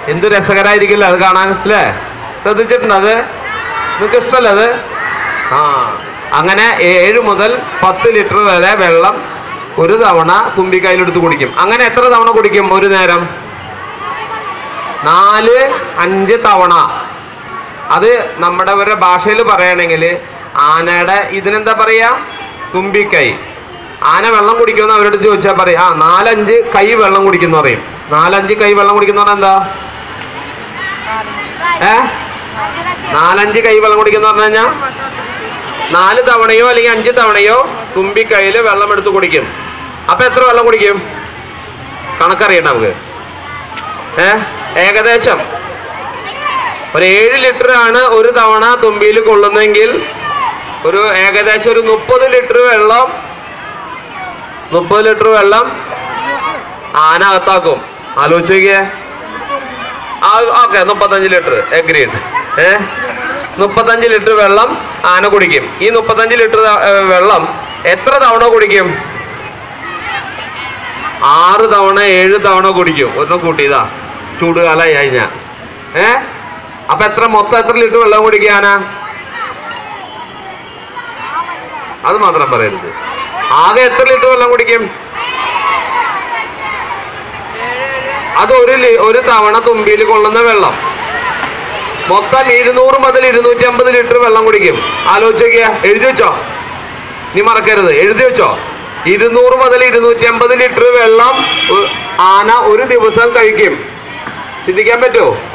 എന്ത് രസകരായിരിക്കില്ല അത് കാണാൻ അല്ലേ ശ്രദ്ധിച്ചിട്ടുണ്ട് അത് നിങ്ങൾക്ക് ഇഷ്ടമല്ല അത് ആ അങ്ങനെ ഏഴ് മുതൽ പത്ത് ലിറ്റർ വരെ വെള്ളം ഒരു തവണ തുമ്പിക്കൈയിലെടുത്ത് കുടിക്കും അങ്ങനെ എത്ര തവണ കുടിക്കും ഒരു നേരം നാല് അഞ്ച് തവണ അത് നമ്മുടെ ഇവരുടെ ഭാഷയിൽ പറയുകയാണെങ്കിൽ ആനയുടെ ഇതിനെന്താ പറയാ തുമ്പിക്കൈ ആന വെള്ളം കുടിക്കുമെന്ന് അവരോട് ചോദിച്ചാൽ പറയും ആ നാലഞ്ച് കൈ വെള്ളം കുടിക്കുന്നു പറയും നാലഞ്ച് കൈ വെള്ളം കുടിക്കുന്ന പറഞ്ഞാൽ എന്താ ഏ നാലഞ്ച് കൈ വെള്ളം കുടിക്കുന്ന പറഞ്ഞു കഴിഞ്ഞാൽ നാല് തവണയോ അല്ലെങ്കിൽ അഞ്ച് തവണയോ തുമ്പിക്കൈയിൽ വെള്ളം എടുത്ത് കുടിക്കും അപ്പൊ എത്ര വെള്ളം കുടിക്കും കണക്കറിയണം നമുക്ക് ഏ ഏകദേശം ഒരു ഏഴ് ലിറ്റർ ആണ് ഒരു തവണ തുമ്പിയിൽ കൊള്ളുന്നെങ്കിൽ ഒരു ഏകദേശം ഒരു മുപ്പത് ലിറ്റർ വെള്ളം മുപ്പത് ലിറ്റർ വെള്ളം ആന അകത്താക്കും ആലോചിച്ച് നോക്കിയേ ആ ഓക്കെ മുപ്പത്തഞ്ച് ലിറ്റർ എഗ്രീഡ് ഏ മുപ്പത്തഞ്ച് ലിറ്റർ വെള്ളം ആന കുടിക്കും ഈ മുപ്പത്തഞ്ച് ലിറ്റർ വെള്ളം എത്ര തവണ കുടിക്കും ആറ് തവണ ഏഴ് തവണ കുടിക്കും ഒന്നും കൂട്ടിയതാ ചൂടുകാലമായി കഴിഞ്ഞാ ഏ അപ്പൊ എത്ര മൊത്തം എത്ര ലിറ്റർ വെള്ളം കുടിക്കും ആന അത് മാത്രം പറയരുത് ആകെ എത്ര ലിറ്റർ വെള്ളം കുടിക്കും അത് ഒരു ലി- ഒരു തവണ തുമ്പിയിൽ കൊള്ളുന്ന വെള്ളം മൊത്തം ഇരുന്നൂറ് മുതൽ ഇരുന്നൂറ്റി അമ്പത് ലിറ്റർ വെള്ളം കുടിക്കും ആലോചിച്ച് നോക്കിയ എഴുതി വെച്ചോ നീ മറക്കരുത് എഴുതി വെച്ചോ ഇരുന്നൂറ് മുതൽ ഇരുന്നൂറ്റി അമ്പത് ലിറ്റർ വെള്ളം ഒ- ആന ഒരു ദിവസം കഴിക്കും ചിന്തിക്കാൻ പറ്റുമോ